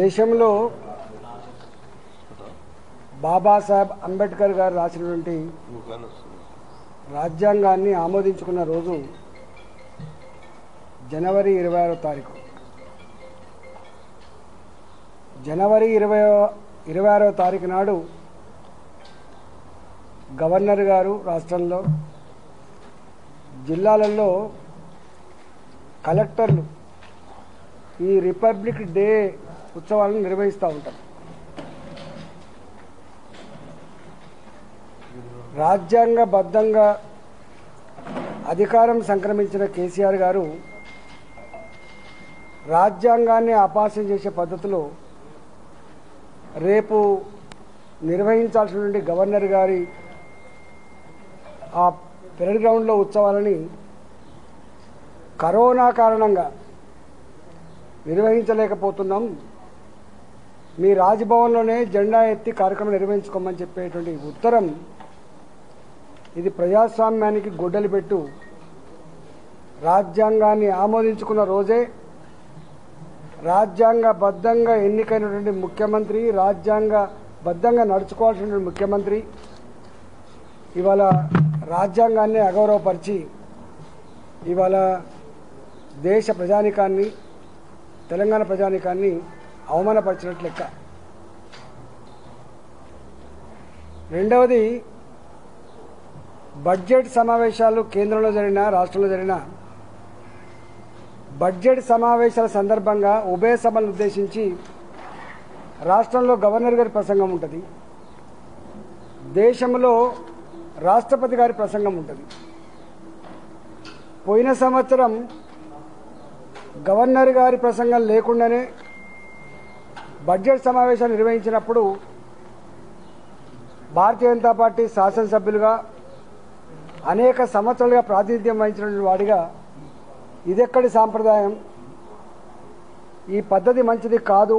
దేశంలో బాబాసాహెబ్ అంబేద్కర్ గారు రాసినటువంటి రాజ్యాంగాన్ని ఆమోదించుకున్న రోజు జనవరి ఇరవై ఆరో తారీఖు జనవరి ఇరవై ఇరవై ఆరో తారీఖు నాడు గవర్నర్ గారు రాష్ట్రంలో జిల్లాలలో కలెక్టర్లు ఈ రిపబ్లిక్ డే ఉత్సవాలను నిర్వహిస్తూ ఉంటారు రాజ్యాంగబద్ధంగా అధికారం సంక్రమించిన కేసీఆర్ గారు రాజ్యాంగాన్ని అపాసం చేసే పద్ధతిలో రేపు నిర్వహించాల్సినటువంటి గవర్నర్ గారి ఆ పెరడ్ గ్రౌండ్లో ఉత్సవాలని కరోనా కారణంగా నిర్వహించలేకపోతున్నాం మీ రాజ్భవన్లోనే జెండా ఎత్తి కార్యక్రమం నిర్వహించుకోమని చెప్పేటువంటి ఉత్తరం ఇది ప్రజాస్వామ్యానికి గొడ్డలి పెట్టు రాజ్యాంగాన్ని ఆమోదించుకున్న రోజే రాజ్యాంగబద్ధంగా ఎన్నికైనటువంటి ముఖ్యమంత్రి రాజ్యాంగబద్ధంగా నడుచుకోవాల్సినటువంటి ముఖ్యమంత్రి ఇవాళ రాజ్యాంగాన్ని అగౌరవపరిచి ఇవాళ దేశ ప్రజానికాన్ని తెలంగాణ ప్రజానికాన్ని అవమానపరిచినట్లు లెక్క రెండవది బడ్జెట్ సమావేశాలు కేంద్రంలో జరిగిన రాష్ట్రంలో జరిగిన బడ్జెట్ సమావేశాల సందర్భంగా ఉభయ సభలను ఉద్దేశించి రాష్ట్రంలో గవర్నర్ గారి ప్రసంగం ఉంటుంది దేశంలో రాష్ట్రపతి గారి ప్రసంగం ఉంటుంది పోయిన సంవత్సరం గవర్నర్ గారి ప్రసంగం లేకుండానే బడ్జెట్ సమావేశాలు నిర్వహించినప్పుడు భారతీయ జనతా పార్టీ శాసనసభ్యులుగా అనేక సంవత్సరాలుగా ప్రాతినిధ్యం వహించినటువంటి వాడిగా ఇదెక్కడి సాంప్రదాయం ఈ పద్ధతి మంచిది కాదు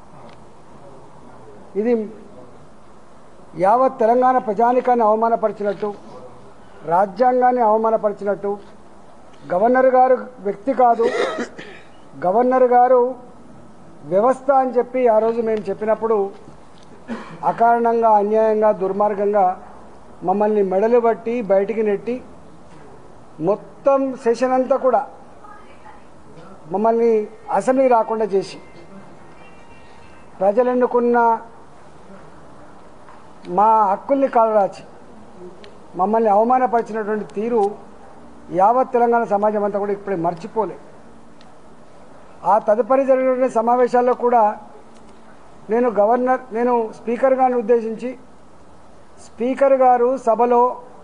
ఇది యావత్ తెలంగాణ ప్రజానికాన్ని అవమానపరిచినట్టు రాజ్యాంగాన్ని అవమానపరిచినట్టు గవర్నర్ గారు వ్యక్తి కాదు గవర్నర్ గారు వ్యవస్థ అని చెప్పి ఆ రోజు మేము చెప్పినప్పుడు అకారణంగా అన్యాయంగా దుర్మార్గంగా మమ్మల్ని మెడలు బట్టి బయటికి నెట్టి మొత్తం సెషన్ అంతా కూడా మమ్మల్ని అసెంబ్లీ రాకుండా చేసి ప్రజలు ఎన్నుకున్న మా హక్కుల్ని కాలరాచి మమ్మల్ని అవమానపరిచినటువంటి తీరు యావత్ తెలంగాణ సమాజం అంతా కూడా ఇప్పుడే మర్చిపోలే ఆ తదుపరి జరిగినటువంటి సమావేశాల్లో కూడా నేను గవర్నర్ నేను స్పీకర్ గారిని ఉద్దేశించి స్పీకర్ గారు సభలో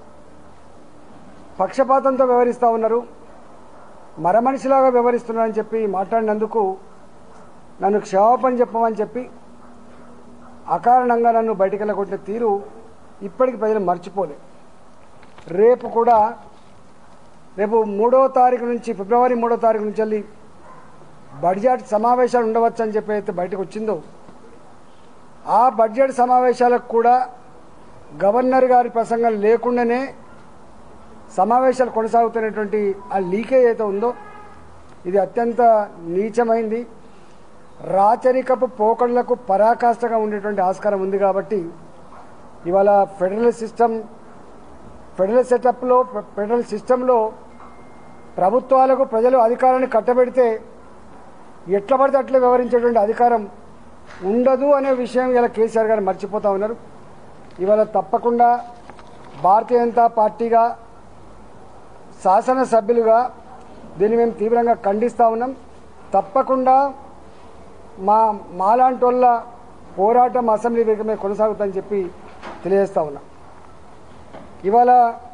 పక్షపాతంతో వ్యవహరిస్తూ ఉన్నారు మరమనిషిలాగా వ్యవహరిస్తున్నారని చెప్పి మాట్లాడినందుకు నన్ను క్షమాపణ చెప్పమని చెప్పి అకారణంగా నన్ను బయటికి వెళ్ళగొట్టిన తీరు ఇప్పటికి ప్రజలు మర్చిపోలే రేపు కూడా రేపు మూడో తారీఖు నుంచి ఫిబ్రవరి మూడో తారీఖు నుంచి వెళ్ళి బడ్జెట్ సమావేశాలు ఉండవచ్చు అని చెప్పి అయితే బయటకు వచ్చిందో ఆ బడ్జెట్ సమావేశాలకు కూడా గవర్నర్ గారి ప్రసంగం లేకుండానే సమావేశాలు కొనసాగుతున్నటువంటి ఆ లీకేజ్ అయితే ఉందో ఇది అత్యంత నీచమైంది రాచరికపు పోకడలకు పరాకాష్ఠగా ఉండేటువంటి ఆస్కారం ఉంది కాబట్టి ఇవాళ ఫెడరల్ సిస్టమ్ ఫెడరల్ సెటప్లో ఫెడరల్ సిస్టంలో ప్రభుత్వాలకు ప్రజలు అధికారాన్ని కట్టబెడితే ఎట్లా పడితే అట్లా వ్యవహరించేటువంటి అధికారం ఉండదు అనే విషయం ఇలా కేసీఆర్ గారు మర్చిపోతా ఉన్నారు ఇవాళ తప్పకుండా భారతీయ జనతా పార్టీగా శాసనసభ్యులుగా దీన్ని మేము తీవ్రంగా ఖండిస్తూ ఉన్నాం తప్పకుండా మా మాలాంటి వాళ్ళ పోరాటం అసెంబ్లీ వేదిక మీద కొనసాగుతుందని చెప్పి తెలియజేస్తా ఉన్నా ఇవాళ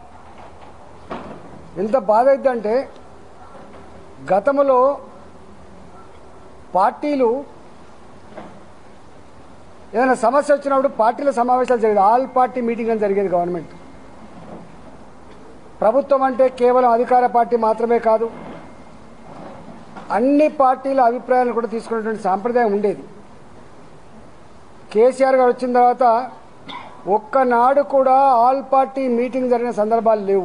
ఎంత బాధ అవుతుందంటే గతంలో పార్టీలు ఏదైనా సమస్య వచ్చినప్పుడు పార్టీల సమావేశాలు జరిగేది ఆల్ పార్టీ మీటింగ్ అని జరిగేది గవర్నమెంట్ ప్రభుత్వం అంటే కేవలం అధికార పార్టీ మాత్రమే కాదు అన్ని పార్టీల అభిప్రాయాలను కూడా తీసుకునేటువంటి సాంప్రదాయం ఉండేది కేసీఆర్ గారు వచ్చిన తర్వాత ఒక్కనాడు కూడా ఆల్ పార్టీ మీటింగ్ జరిగిన సందర్భాలు లేవు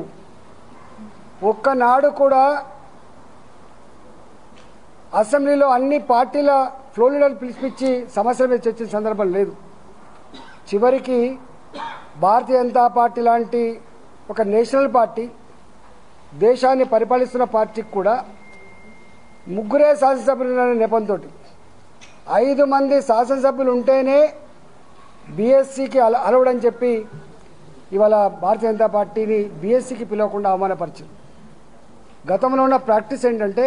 ఒక్కనాడు కూడా అసెంబ్లీలో అన్ని పార్టీల ఫ్లో లీడర్ పిలిపించి సమస్యల మీద చర్చించిన సందర్భం లేదు చివరికి భారతీయ జనతా పార్టీ లాంటి ఒక నేషనల్ పార్టీ దేశాన్ని పరిపాలిస్తున్న పార్టీకి కూడా ముగ్గురే శాసనసభ్యులు ఉన్న నెపంతో ఐదు మంది శాసనసభ్యులు ఉంటేనే బీఎస్సీకి అల అలవడని చెప్పి ఇవాళ భారతీయ జనతా పార్టీని బీఎస్సీకి పిలవకుండా అవమానపరిచింది గతంలో ఉన్న ప్రాక్టీస్ ఏంటంటే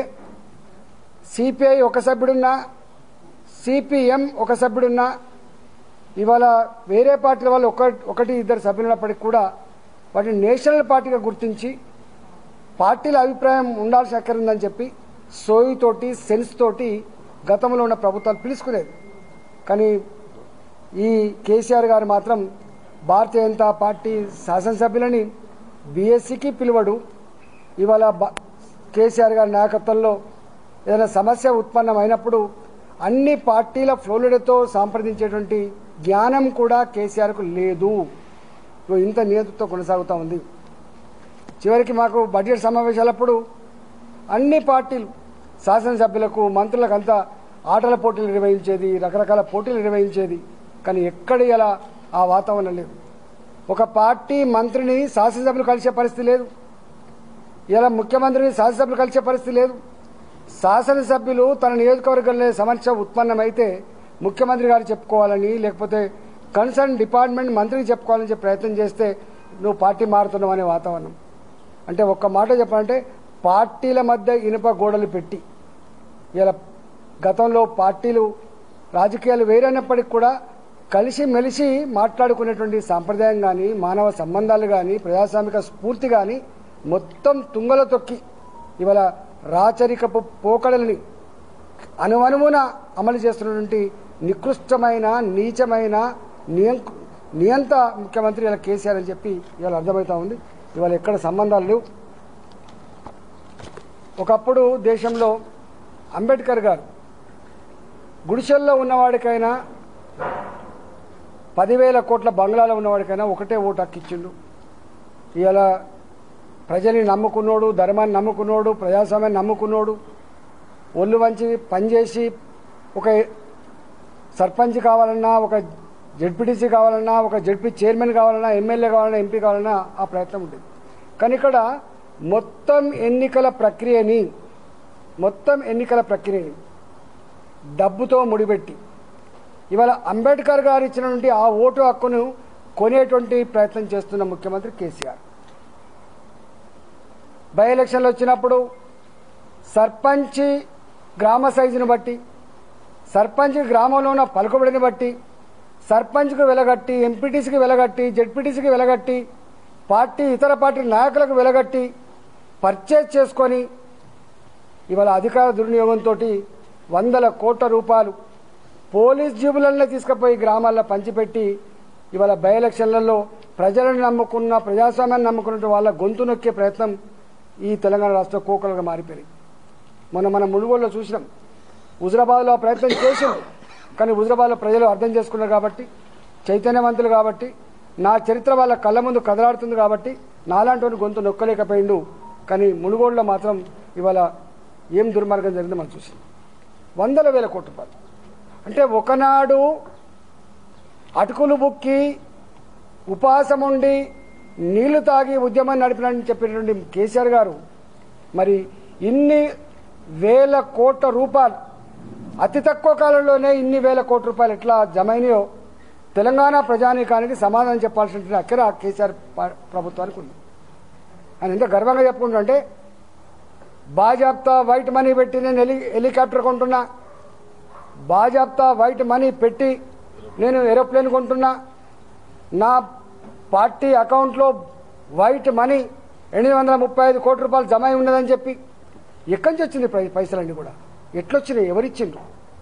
సిపిఐ ఒక సభ్యుడున్నా సిపిఎం ఒక సభ్యుడున్నా ఇవాళ వేరే పార్టీల వాళ్ళు ఒక ఒకటి ఇద్దరు సభ్యులు ఉన్నప్పటికీ కూడా వాటిని నేషనల్ పార్టీగా గుర్తించి పార్టీల అభిప్రాయం ఉండాల్సిన అక్కర ఉందని చెప్పి సోయితోటి సెన్స్ తోటి గతంలో ఉన్న ప్రభుత్వాలు పిలుచుకునేది కానీ ఈ కేసీఆర్ గారు మాత్రం భారతీయ జనతా పార్టీ శాసనసభ్యులని బీఎస్సీకి పిలువడు ఇవాళ బ- కేసీఆర్ గారి నాయకత్వంలో ఏదైనా సమస్య ఉత్పన్నమైనప్పుడు అన్ని పార్టీల ఫ్లోలుడితో సంప్రదించేటువంటి జ్ఞానం కూడా కేసీఆర్కు లేదు ఇగో ఇంత నియంత్రణతో కొనసాగుతూ ఉంది చివరికి మాకు బడ్జెట్ సమావేశాలప్పుడు అన్ని పార్టీలు శాసనసభ్యులకు మంత్రులకు అంతా ఆటల పోటీలు నిర్వహించేది రకరకాల పోటీలు నిర్వహించేది కానీ ఎక్కడ ఇలా ఆ వాతావరణం లేదు ఒక పార్టీ మంత్రిని శాసనసభ్యులు కలిసే పరిస్థితి లేదు ఇలా ముఖ్యమంత్రిని శాసనసభ్యులు కలిసే పరిస్థితి లేదు శాసనసభ్యులు తన నియోజకవర్గంలో సమస్య ఉత్పన్నమైతే ముఖ్యమంత్రి గారు చెప్పుకోవాలని లేకపోతే కన్సర్న్ డిపార్ట్మెంట్ మంత్రికి చెప్పుకోవాలని చెప్పి ప్రయత్నం చేస్తే నువ్వు పార్టీ మారుతున్నావు అనే వాతావరణం అంటే ఒక్క మాట చెప్పాలంటే పార్టీల మధ్య ఇనుప గోడలు పెట్టి ఇలా గతంలో పార్టీలు రాజకీయాలు వేరైనప్పటికీ కూడా కలిసి మెలిసి మాట్లాడుకునేటువంటి సాంప్రదాయం కానీ మానవ సంబంధాలు కానీ ప్రజాస్వామిక స్ఫూర్తి కానీ మొత్తం తుంగల తొక్కి ఇవాళ రాచరికపు పోకడలని అనువనువున అమలు చేస్తున్నటువంటి నికృష్టమైన నీచమైన నియం- నియంత ముఖ్యమంత్రి ఇలా కేసీఆర్ అని చెప్పి ఇవాళ అర్థమవుతా ఉంది ఇవాళ ఎక్కడ సంబంధాలు లేవు ఒకప్పుడు దేశంలో అంబేద్కర్ గారు గుడిసెల్లో ఉన్నవాడికైనా పదివేల కోట్ల బంగ్లాలో ఉన్నవాడికైనా ఒకటే ఓటు హక్కిచ్చిండు ఇవాళ ప్రజల్ని నమ్ముకున్నోడు ధర్మాన్ని నమ్ముకున్నోడు ప్రజాస్వామ్యాన్ని నమ్ముకున్నోడు ఒళ్ళు వంచి పనిచేసి ఒక సర్పంచ్ కావాలన్నా ఒక జడ్పీటీసీ కావాలన్నా ఒక జడ్పీ చైర్మన్ కావాలన్నా ఎమ్మెల్యే కావాలన్నా ఎంపీ కావాలన్నా ఆ ప్రయత్నం ఉంటుంది కానీ ఇక్కడ మొత్తం ఎన్నికల ప్రక్రియని మొత్తం ఎన్నికల ప్రక్రియని డబ్బుతో ముడిపెట్టి ఇవాళ అంబేద్కర్ గారు ఇచ్చినటువంటి ఆ ఓటు హక్కును కొనేటువంటి ప్రయత్నం చేస్తున్న ముఖ్యమంత్రి కేసీఆర్ బై ఎలక్షన్లు వచ్చినప్పుడు సర్పంచ్ గ్రామ సైజును బట్టి సర్పంచ్ గ్రామంలో ఉన్న పలుకుబడిని బట్టి సర్పంచ్కు వెలగట్టి ఎంపీటీసీకి వెలగట్టి జెడ్పీటీసీకి వెలగట్టి పార్టీ ఇతర పార్టీ నాయకులకు వెలగట్టి పర్చేజ్ చేసుకొని ఇవాళ అధికార దుర్వినియోగంతో వందల కోట్ల రూపాయలు పోలీస్ జీబులనే తీసుకుపోయి గ్రామాల్లో పంచిపెట్టి ఇవాళ బై ఎలక్షన్లలో ప్రజలను నమ్ముకున్న ప్రజాస్వామ్యాన్ని నమ్ముకున్న వాళ్ళ గొంతు నొక్కే ప్రయత్నం ఈ తెలంగాణ రాష్ట్ర కోకలుగా మారిపోయింది మొన్న మనం మునుగోడులో చూసినాం హుజరాబాద్లో ఆ ప్రయత్నం చేసింది కానీ హుజరాబాద్లో ప్రజలు అర్థం చేసుకున్నారు కాబట్టి చైతన్యవంతులు కాబట్టి నా చరిత్ర వాళ్ళ కళ్ళ ముందు కదలాడుతుంది కాబట్టి నాలాంటి వాడిని గొంతు నొక్కలేకపోయిండు కానీ మునుగోడులో మాత్రం ఇవాళ ఏం దుర్మార్గం జరిగిందో మనం చూసాం వందల వేల కోట్ల రూపాయలు అంటే ఒకనాడు అటుకులు బుక్కి ఉపవాసం ఉండి నీళ్లు తాగి ఉద్యమాన్ని నడిపినని చెప్పినటువంటి కేసీఆర్ గారు మరి ఇన్ని వేల కోట్ల రూపాయలు అతి తక్కువ కాలంలోనే ఇన్ని వేల కోట్ల రూపాయలు ఎట్లా జమైనయో తెలంగాణ ప్రజానీకానికి సమాధానం చెప్పాల్సిన అక్కర కేసీఆర్ ప- ప్రభుత్వానికి ఉంది ఆయన ఎంత గర్వంగా చెప్పుకుంటుంటే బాజాప్తా వైట్ మనీ పెట్టి నేను హెలి హెలికాప్టర్ కొంటున్నా బాజాప్తా వైట్ మనీ పెట్టి నేను ఏరోప్లేన్ కొంటున్నా నా పార్టీ అకౌంట్లో వైట్ మనీ ఎనిమిది వందల ముప్పై ఐదు కోట్ల రూపాయలు జమ అయి ఉన్నదని చెప్పి ఎక్కడి నుంచి వచ్చింది పై- పైసలన్నీ కూడా ఎట్లొచ్చినాయి ఎవరిచ్చిండ్రు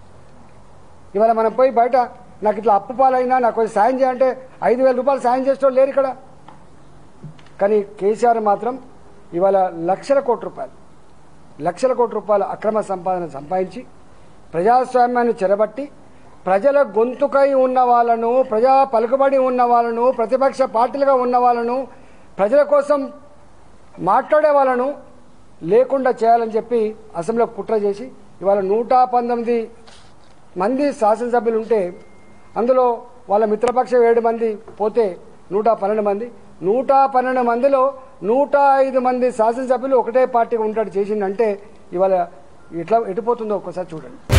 ఇవాళ మనం పోయి బయట నాకు ఇట్లా అప్పు పాలైనా నాకు కొంచెం సాయం చేయంటే ఐదు వేల రూపాయలు సాయం చేసేవాళ్ళు లేరు ఇక్కడ కానీ కేసీఆర్ మాత్రం ఇవాళ లక్షల కోట్ల రూపాయలు లక్షల కోట్ల రూపాయల అక్రమ సంపాదన సంపాదించి ప్రజాస్వామ్యాన్ని చెరబట్టి ప్రజల గొంతుకై ఉన్న వాళ్ళను ప్రజా పలుకుబడి ఉన్న వాళ్ళను ప్రతిపక్ష పార్టీలుగా ఉన్న వాళ్ళను ప్రజల కోసం మాట్లాడే వాళ్ళను లేకుండా చేయాలని చెప్పి అసెంబ్లీలో కుట్ర చేసి ఇవాళ నూట పంతొమ్మిది మంది శాసనసభ్యులు ఉంటే అందులో వాళ్ళ మిత్రపక్షం ఏడు మంది పోతే నూట పన్నెండు మంది నూట పన్నెండు మందిలో నూట ఐదు మంది శాసనసభ్యులు ఒకటే పార్టీగా ఉంటాడు చేసిందంటే ఇవాళ ఎట్లా ఎటుపోతుందో ఒక్కసారి చూడండి